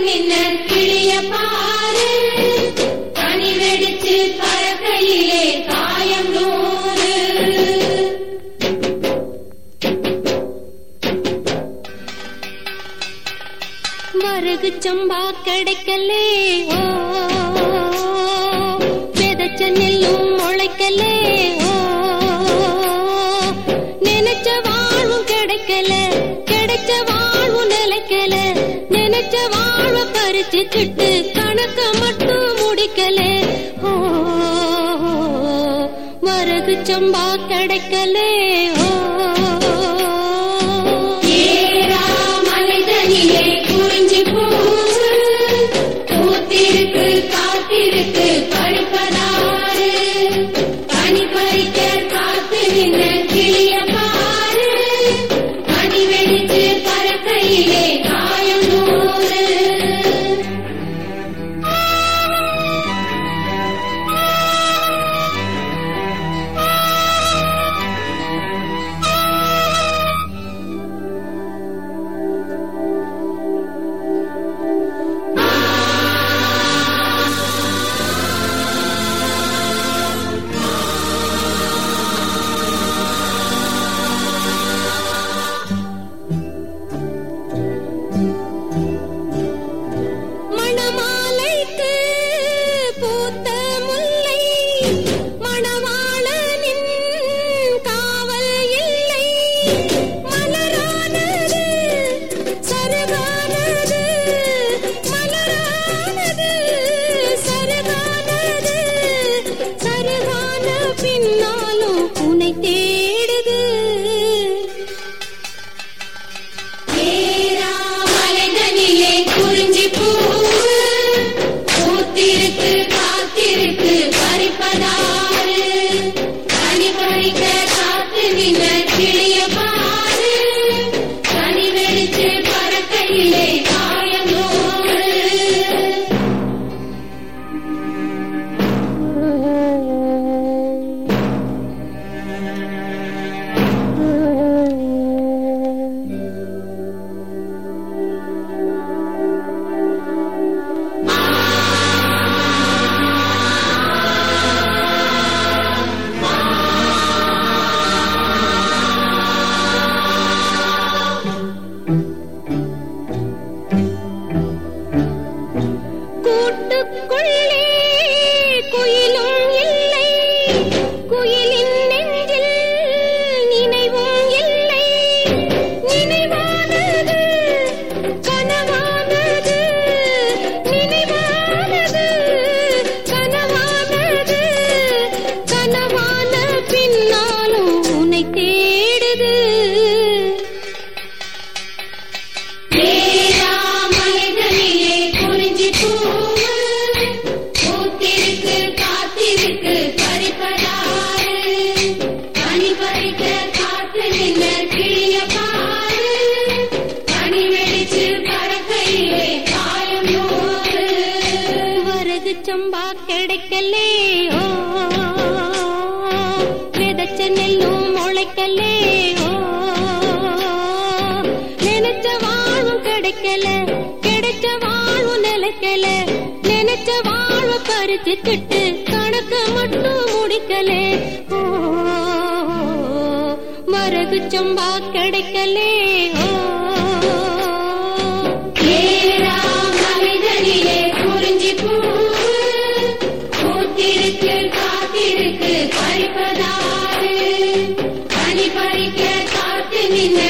நின்ன கிளிய பாரு கனி வெடிச்சு பறக்கையிலே காயம் நூறு மருகு சம்பா கிடைக்கலே ஓ விதைச்ச நெல்லும் முளைக்கலே ஓ நினைச்ச வாழ்வும் கிடைக்கல கிடைச்ச வாழ்வும் நிலைக்கல நினைச்ச வாழ்வ பறிச்சுக்கிட்டு கணக்க மட்டும் முடிக்கல ஓ மருகு சம்பா கிடைக்கலே ஓ ஏரா மனிதனிலே குறிஞ்சி பூவு பூத்திருக்கு காத்திருக்கு பறிப்பதாறு கனி பறிக்க காத்து நின்ன கிளிய பாரு கனி வெடிச்சு பறக்கையிலே காயம் நூறு மணமாலைக்கு பூத்த முல்லை மணவாளனின் காவல் இல்லை மலரானது சருகானது மலரானது சருகானது சருகான பின்னாலும் உனை தேடுது ஏரா மலைதனிலே குறிஞ்சி பூவு பூத்திருக்கு காத்திருக்கு பறிப்பதாறு கனி பறிக்க காத்து நின்ன கிளிய பாரு கனி வெடிச்சு பறக்கையிலே காயம் நூறு கூட்டுக்குள்ளே குயிலும் இல்லை குயிலின் நெஞ்சில் நினைவும் இல்லை நினைவானது கனவானது நினைவானது கனவானது கனவான பின்னாலும் உன்னை தேடுது ஏரா மலைதனிலே குறிஞ்சி பூவு பூத்திருக்கு காத்திருக்கு பறிப்பதாறு கனி பறிக்க காத்து நின்ன கிளிய பாரு கனி வெடிச்சு பறக்கையிலே காயம் நூறு வரகு சம்பா கிடைக்கலே ஓ விதைச்ச நெல்லும் முளைக்கலே ஓ நினைச்ச வாழ்வும் கிடைக்கல கிடைச்ச வாழ்வும் நிலைக்கல நினைச்ச வாழ்வ பறிச்சுக்கிட்டு கணக்க மட்டும் முடிக்கலே ஓ மரகு சம்பா கிடைக்கலே ஓ ஏரா மலைதனிலே குறிஞ்சி பூவு பூத்திருக்கு காத்திருக்கு பறிப்பதாறு கனி பறிக்க காத்து நின்ன